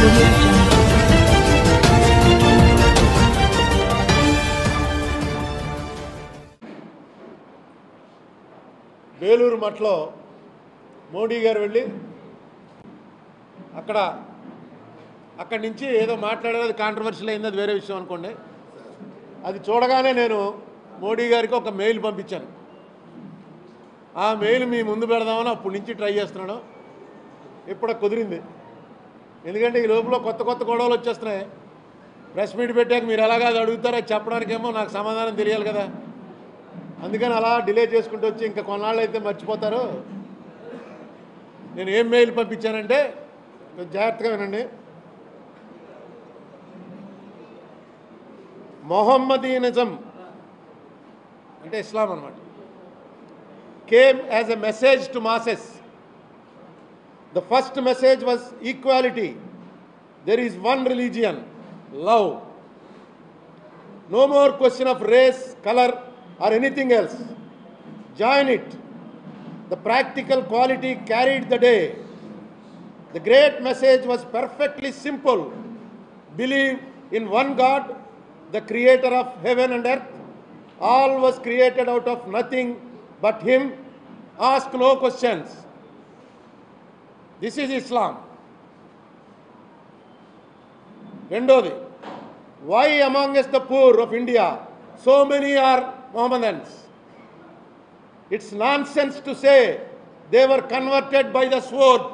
audio jungle. Vellore మఠలో Modi గారు వెళ్ళి అక్కడ అక్కడి నుంచి ఏదో మాట్లాడారు అది కాంట్రవర్షియల్ అయింది అది వేరే విషయం అనుకోండి అది చూడగానే నేను మోడీ గారికి ఒక మెయిల్ పంపించాను ఆ మెయిల్ మీ ముందు పెడదామని అప్పటి నుంచి ట్రై చేస్తున్నాను ఇప్పుడు కుదిరింది ఎందుకంటే ఈ లోపల కొత్త కొత్త గొడవలు వచ్చేస్తున్నాయి ప్రెస్ మీట్ పెట్టాక మీరు ఎలాగా అది అడుగుతారో అది చెప్పడానికేమో నాకు సమాధానం తెలియాలి కదా అందుకని అలా డిలే చేసుకుంటూ వచ్చి ఇంకా కొన్నాళ్ళు అయితే మర్చిపోతారు నేను ఏం మెయిల్ పంపించానంటే కొంచెం జాగ్రత్తగా వినండి మొహమ్మదీనిజం అంటే ఇస్లాం అనమాట came as a message to masses the first message was equality there is one religion love No more question of race, color, or anything else. Join it. The practical quality carried the day. The great message was perfectly simple. Believe in one God, the creator of heaven and earth. All was created out of nothing but Him. Ask no questions. This is Islam. రెండోది why amongst the poor of India so many are Mohammedans it's nonsense to say they were converted by the sword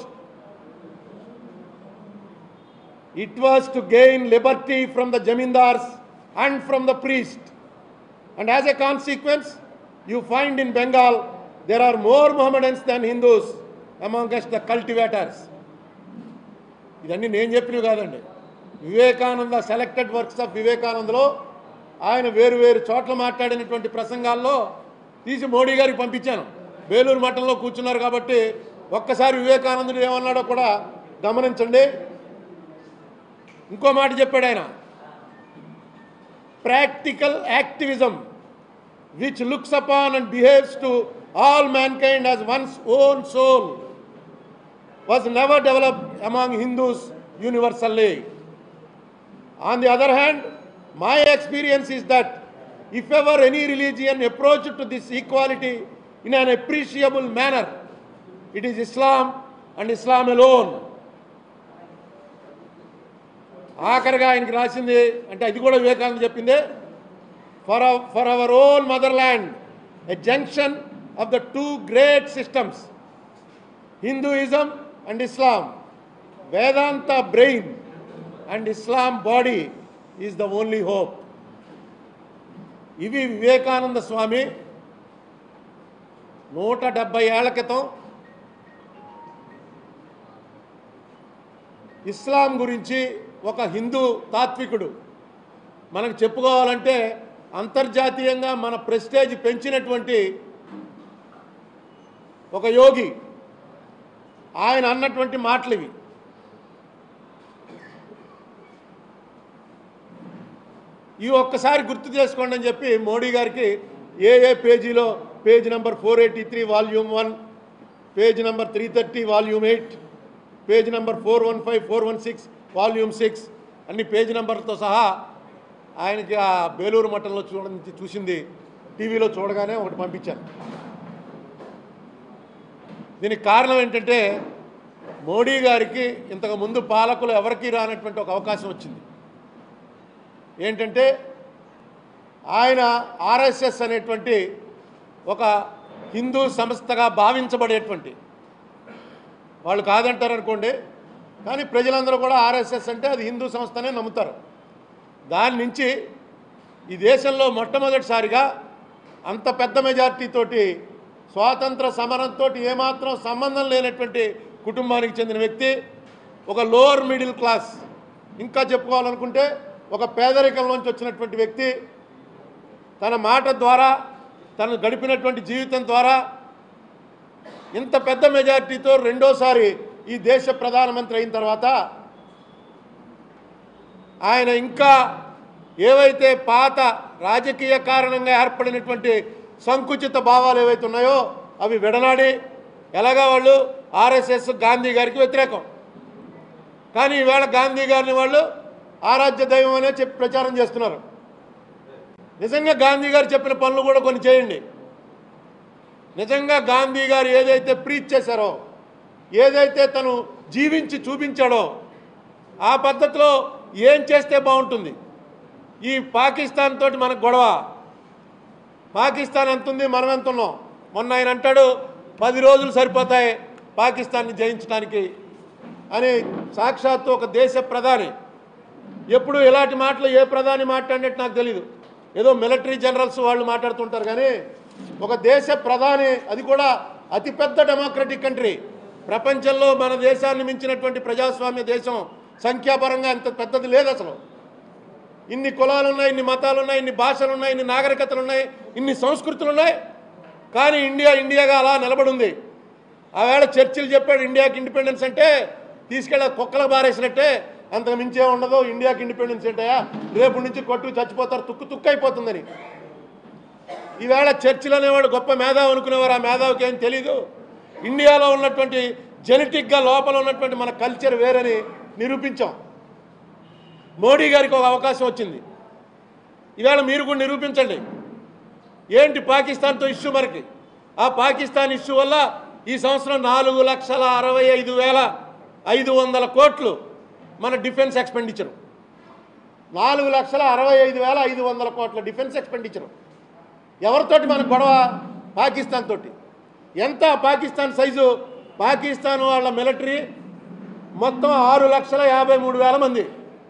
it was to gain liberty from the zamindars and from the priest and as a consequence you find in Bengal there are more Mohammedans than Hindus amongst the cultivators ఇవన్నీ నేను చెప్పినవి కాదండి Vivekananda selected works of వివేకానందలో ఆయన వేరు వేరు చోట్ల మాట్లాడినటువంటి ప్రసంగాల్లో తీసి మోడీ గారికి పంపించాను వేలూరు మఠంలో కూర్చున్నారు కాబట్టి ఒక్కసారి వివేకానందుడు ఏమన్నాడో కూడా గమనించండి ఇంకో మాట చెప్పాడు ఆయన practical activism which looks upon and behaves to all mankind as one's own soul was never developed among Hindus universally. On the other hand, my experience is that if ever any religion approached to this equality in an appreciable manner, it is Islam and Islam alone. ఆఖరిగా ఆయనకి రాసింది అంటే అది కూడా వివేకానంద చెప్పిందే for for our own motherland a junction of the two great systems Hinduism and Islam Vedanta brain and Islam body is the only hope ఇవి వివేకానంద స్వామి నూట డెబ్బై ఏళ్ల క్రితం ఇస్లాం గురించి ఒక హిందూ తాత్వికుడు మనకు చెప్పుకోవాలంటే అంతర్జాతీయంగా మన ప్రెస్టేజ్ పెంచినటువంటి ఒక యోగి ఆయన అన్నటువంటి మాటలు ఇవి ఇవి ఒక్కసారి గుర్తు చేసుకోండి అని చెప్పి మోడీ గారికి ఏ ఏ పేజీలో page number four eighty three volume one page number three thirty volume eight page number four one five four one six volume six అన్ని పేజ్ నెంబర్తో సహా ఆయనకి ఆ బేలూరు మఠంలో చూడ చూసింది టీవీలో చూడగానే ఒకటి పంపించాను దీనికి కారణం ఏంటంటే మోడీ గారికి ఇంతకు ముందు పాలకులు ఎవరికీ రానటువంటి ఒక అవకాశం వచ్చింది ఏంటంటే ఆయన ఆర్ఎస్ఎస్ అనేటువంటి ఒక హిందూ సంస్థగా భావించబడేటువంటి వాళ్ళు కాదంటారు అనుకోండి కానీ ప్రజలందరూ కూడా ఆర్ఎస్ఎస్ అంటే అది హిందూ సంస్థనే నమ్ముతారు దాని నుంచి ఈ దేశంలో మొట్టమొదటిసారిగా అంత పెద్ద మెజార్టీతోటి స్వాతంత్ర సమరంతో ఏమాత్రం సంబంధం లేనటువంటి కుటుంబానికి చెందిన వ్యక్తి ఒక లోవర్ మిడిల్ క్లాస్ ఇంకా చెప్పుకోవాలనుకుంటే ఒక పేదరికంలోంచి వచ్చినటువంటి వ్యక్తి తన మాట ద్వారా తను గడిపినటువంటి జీవితం ద్వారా ఇంత పెద్ద మెజార్టీతో రెండోసారి ఈ దేశ ప్రధానమంత్రి అయిన తర్వాత ఆయన ఇంకా ఏవైతే పాత రాజకీయ కారణంగా ఏర్పడినటువంటి సంకుచిత భావాలు ఏవైతే ఉన్నాయో అవి విడనాడి ఎలాగా వాళ్ళు ఆర్ఎస్ఎస్ గాంధీ గారికి వ్యతిరేకం కానీ ఈవేళ గాంధీ గారిని వాళ్ళు ఆరాధ్య దైవం అనే చెప్పి ప్రచారం చేస్తున్నారు నిజంగా గాంధీ గారు చెప్పిన పనులు కూడా కొన్ని చేయండి నిజంగా గాంధీ గారు ఏదైతే ప్రీచ్ చేశారో ఏదైతే తను జీవించి చూపించాడో ఆ పద్ధతిలో ఏం చేస్తే బాగుంటుంది ఈ పాకిస్తాన్ తోటి మనకు గొడవ పాకిస్తాన్ ఎంత ఉంది మనం ఎంత ఉన్నాం మొన్న ఆయన అంటాడు పది రోజులు సరిపోతాయి పాకిస్తాన్ని జయించడానికి అని సాక్షాత్తు ఒక దేశ ప్రధాని ఎప్పుడు ఇలాంటి మాటలు ఏ ప్రధాని మాట్లాడినట్టు నాకు తెలియదు ఏదో మిలిటరీ జనరల్స్ వాళ్ళు మాట్లాడుతుంటారు కానీ ఒక దేశ ప్రధాని అది కూడా అతిపెద్ద డెమోక్రటిక్ కంట్రీ ప్రపంచంలో మన దేశాన్ని మించినటువంటి ప్రజాస్వామ్య దేశం సంఖ్యాపరంగా అంత పెద్దది లేదు అసలు ఇన్ని కులాలు ఉన్నాయి ఇన్ని మతాలు ఉన్నాయి ఇన్ని భాషలు ఉన్నాయి ఇన్ని నాగరికతలు ఉన్నాయి ఇన్ని సంస్కృతులు ఉన్నాయి కానీ ఇండియా ఇండియాగా అలా నిలబడి ఉంది ఆవేళ చర్చిలు చెప్పాడు ఇండియాకి ఇండిపెండెన్స్ అంటే తీసుకెళ్ళి కుక్కలకు బారేసినట్టే అంతకు మించే ఉండదు ఇండియాకి ఇండిపెండెన్స్ ఏంటయా రేపు నుంచి కొట్టు చచ్చిపోతారు తుక్కు తుక్కు అయిపోతుందని ఈవేళ చర్చిలు అనేవాడు గొప్ప మేధావి అనుకునేవారు ఆ మేధావికి ఏం తెలీదు ఇండియాలో ఉన్నటువంటి జెనెటిక్గా లోపల ఉన్నటువంటి మన కల్చర్ వేరని నిరూపించాం మోడీ గారికి ఒక అవకాశం వచ్చింది ఈవేళ మీరు కూడా నిరూపించండి ఏంటి పాకిస్తాన్తో ఇష్యూ మనకి ఆ పాకిస్తాన్ ఇష్యూ వల్ల ఈ సంవత్సరం నాలుగు లక్షల అరవై ఐదు వేల ఐదు వందల కోట్లు మన డిఫెన్స్ ఎక్స్పెండిచర్ నాలుగు లక్షల అరవై ఐదు వేల ఐదు వందల కోట్ల డిఫెన్స్ ఎక్స్పెండిచర్ ఎవరితోటి మన గొడవ పాకిస్తాన్ తోటి ఎంత పాకిస్తాన్ సైజు పాకిస్తాన్ వాళ్ళ మిలిటరీ మొత్తం ఆరు లక్షల యాభై మూడు వేల మంది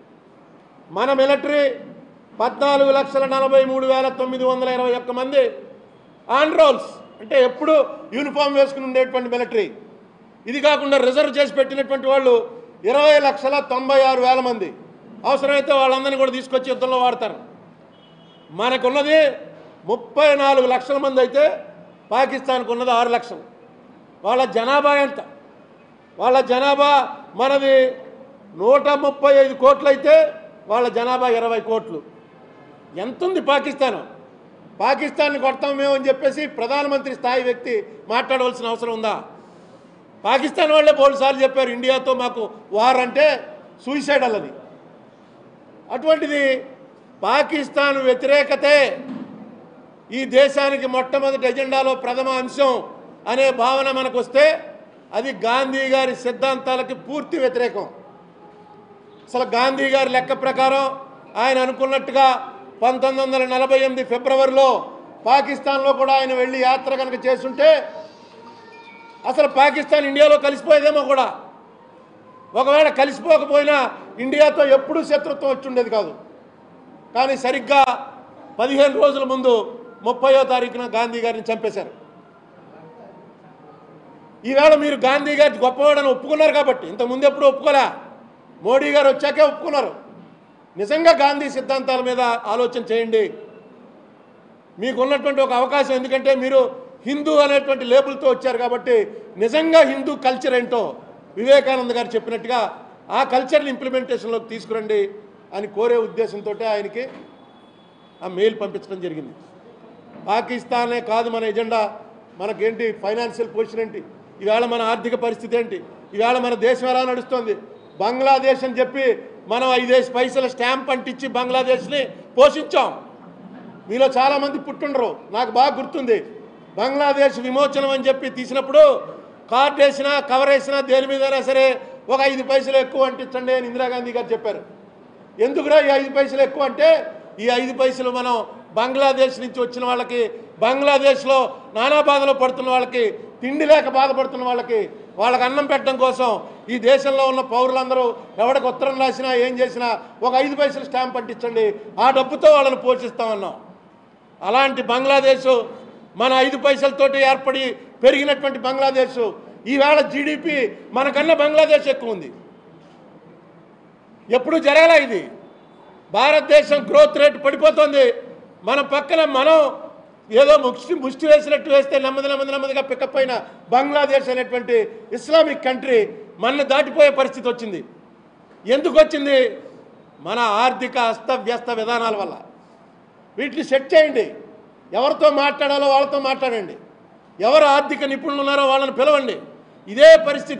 మన మిలిటరీ పద్నాలుగు లక్షల నలభై మూడు వేల తొమ్మిది వందల ఇరవై ఒక్క మంది ఆన్ రోల్స్ అంటే ఎప్పుడు యూనిఫామ్ వేసుకుని ఉండేటువంటి మిలిటరీ ఇది కాకుండా రిజర్వ్ చేసి పెట్టినటువంటి వాళ్ళు ఇరవై లక్షల తొంభై ఆరు వేల మంది అవసరమైతే వాళ్ళందరినీ కూడా తీసుకొచ్చి యుద్ధంలో వాడతారు మనకున్నది ముప్పై నాలుగు లక్షల మంది అయితే పాకిస్తాన్కు ఉన్నది ఆరు లక్షలు వాళ్ళ జనాభా ఎంత వాళ్ళ జనాభా మనది నూట ముప్పై ఐదు కోట్లు అయితే వాళ్ళ జనాభా ఇరవై కోట్లు ఎంత ఉంది పాకిస్తాన్ పాకిస్తాన్ని కొడతాం మేము అని చెప్పేసి ప్రధానమంత్రి స్థాయి వ్యక్తి మాట్లాడవలసిన అవసరం ఉందా పాకిస్తాన్ వాళ్ళే బోల్డ్ సార్లు చెప్పారు ఇండియాతో మాకు వార్ అంటే సూయిసైడల్ అని అటువంటిది పాకిస్తాన్ వ్యతిరేకతే ఈ దేశానికి మొట్టమొదటి ఎజెండాలో ప్రథమ అంశం అనే భావన మనకు వస్తే అది గాంధీ గారి సిద్ధాంతాలకి పూర్తి వ్యతిరేకం అసలు గాంధీ గారి లెక్క ప్రకారం ఆయన అనుకున్నట్టుగా పంతొమ్మిది వందల నలభై ఎనిమిది ఫిబ్రవరిలో పాకిస్తాన్లో కూడా ఆయన వెళ్ళి యాత్ర కనుక చేస్తుంటే అసలు పాకిస్తాన్ ఇండియాలో కలిసిపోయేదేమో కూడా ఒకవేళ కలిసిపోకపోయినా ఇండియాతో ఎప్పుడూ శత్రుత్వం వచ్చి ఉండేది కాదు కానీ సరిగ్గా పదిహేను రోజుల ముందు ముప్పయో తారీఖున గాంధీ గారిని చంపేశారు ఈవేళ మీరు గాంధీ గారి గొప్పవాడని ఒప్పుకున్నారు కాబట్టి ఇంతకుముందు ఎప్పుడు ఒప్పుకోలే మోడీ గారు వచ్చాకే ఒప్పుకున్నారు నిజంగా గాంధీ సిద్ధాంతాల మీద ఆలోచన చేయండి మీకు ఉన్నటువంటి ఒక అవకాశం ఎందుకంటే మీరు హిందూ అనేటువంటి లేబుల్తో వచ్చారు కాబట్టి నిజంగా హిందూ కల్చర్ ఏంటో వివేకానంద గారు చెప్పినట్టుగా ఆ కల్చర్ని ఇంప్లిమెంటేషన్లోకి తీసుకురండి అని కోరే ఉద్దేశంతో ఆయనకి ఆ మెయిల్ పంపించడం జరిగింది పాకిస్తానే కాదు మన ఎజెండా మనకేంటి ఫైనాన్షియల్ పొజిషన్ ఏంటి ఈవేళ మన ఆర్థిక పరిస్థితి ఏంటి ఈవేళ మన దేశం ఎలా నడుస్తుంది బంగ్లాదేశ్ అని చెప్పి మనం ఐదేసి పైసల స్టాంప్ అంటించి బంగ్లాదేశ్ని పోషించాం మీలో చాలామంది పుట్టుండరు నాకు బాగా గుర్తుంది బంగ్లాదేశ్ విమోచనం అని చెప్పి తీసినప్పుడు కార్డు వేసినా కవర్ వేసినా దేని మీదైనా సరే ఒక ఐదు పైసలు ఎక్కువ అంటించండి అని ఇందిరాగాంధీ గారు చెప్పారు ఎందుకురా ఈ ఐదు పైసలు ఎక్కువ అంటే ఈ ఐదు పైసలు మనం బంగ్లాదేశ్ నుంచి వచ్చిన వాళ్ళకి బంగ్లాదేశ్లో నానా బాధలు పడుతున్న వాళ్ళకి తిండి లేక బాధపడుతున్న వాళ్ళకి వాళ్ళకి అన్నం పెట్టడం కోసం ఈ దేశంలో ఉన్న పౌరులందరూ ఎవరికి ఉత్తరం రాసినా ఏం చేసినా ఒక ఐదు పైసలు స్టాంప్ అంటించండి ఆ డబ్బుతో వాళ్ళని పోషిస్తామన్నాం అలాంటి బంగ్లాదేశ్ మన ఐదు పైసలతోటి ఏర్పడి పెరిగినటువంటి బంగ్లాదేశ్ ఈవేళ జీడిపి మనకన్నా బంగ్లాదేశ్ ఎక్కువ ఉంది ఎప్పుడు జరగలే ఇది భారతదేశం గ్రోత్ రేట్ పడిపోతుంది మన పక్కన మనం ఏదో ముష్టి ముష్టి వేసినట్టు వేస్తే నెమ్మది నెమ్మది నెమ్మదిగా పికప్ అయిన బంగ్లాదేశ్ అనేటువంటి ఇస్లామిక్ కంట్రీ మన దాటిపోయే పరిస్థితి వచ్చింది ఎందుకు వచ్చింది మన ఆర్థిక అస్తవ్యస్త విధానాల వల్ల వీటిని సెట్ చేయండి ఎవరితో మాట్లాడాలో వాళ్ళతో మాట్లాడండి ఎవరు ఆర్థిక నిపుణులు ఉన్నారో వాళ్ళని పిలవండి ఇదే పరిస్థితి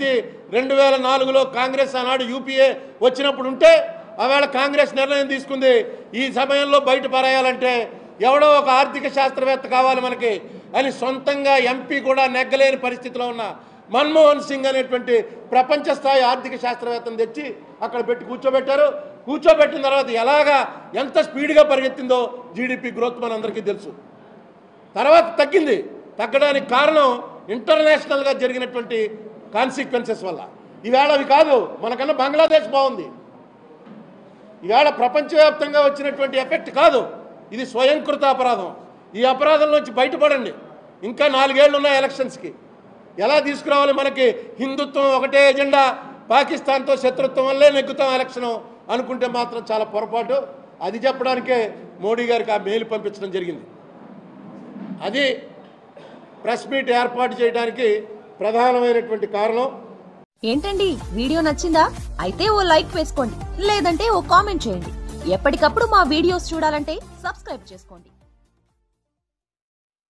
రెండు వేల నాలుగులో కాంగ్రెస్ ఆనాడు యూపీఏ వచ్చినప్పుడు ఉంటే ఆవేళ కాంగ్రెస్ నిర్ణయం తీసుకుంది ఈ సమయంలో బయట పారేయాలంటే ఎవడో ఒక ఆర్థిక శాస్త్రవేత్త కావాలి మనకి అని సొంతంగా ఎంపీ కూడా నెగ్గలేని పరిస్థితిలో ఉన్న మన్మోహన్ సింగ్ అనేటువంటి ప్రపంచ స్థాయి ఆర్థిక శాస్త్రవేత్తను తెచ్చి అక్కడ పెట్టి కూర్చోబెట్టారు కూర్చోబెట్టిన తర్వాత ఎలాగా ఎంత స్పీడ్గా పరిగెత్తిందో జీడిపి గ్రోత్ మనందరికీ తెలుసు తర్వాత తగ్గింది తగ్గడానికి కారణం ఇంటర్నేషనల్గా జరిగినటువంటి కాన్సిక్వెన్సెస్ వల్ల ఈవేళ అవి కాదు మనకన్నా బంగ్లాదేశ్ బాగుంది ఈవేళ ప్రపంచవ్యాప్తంగా వచ్చినటువంటి ఎఫెక్ట్ కాదు ఇది స్వయంకృత అపరాధం ఈ అపరాధం నుంచి బయటపడండి ఇంకా నాలుగేళ్లు ఉన్నాయి ఎలక్షన్స్కి ఎలా తీసుకురావాలి మనకి హిందుత్వం ఒకటే ఎజెండా పాకిస్తాన్తో శత్రుత్వం వల్లే నెగ్గుతాం ఎలక్షన్ అనుకుంటే మాత్రం చాలా పొరపాటు అది చెప్పడానికే మోడీ గారికి ఆ మెయిల్ పంపించడం జరిగింది అది ప్రెస్ మీట్ ఏర్పాటు చేయడానికి ప్రధానమైనటువంటి కారణం ఏంటండి వీడియో నచ్చిందా అయితే ఓ లైక్ వేసుకోండి లేదంటే ఓ కామెంట్ చేయండి ఎప్పటికప్పుడు మా వీడియోస్ చూడాలంటే సబ్స్క్రైబ్ చేసుకోండి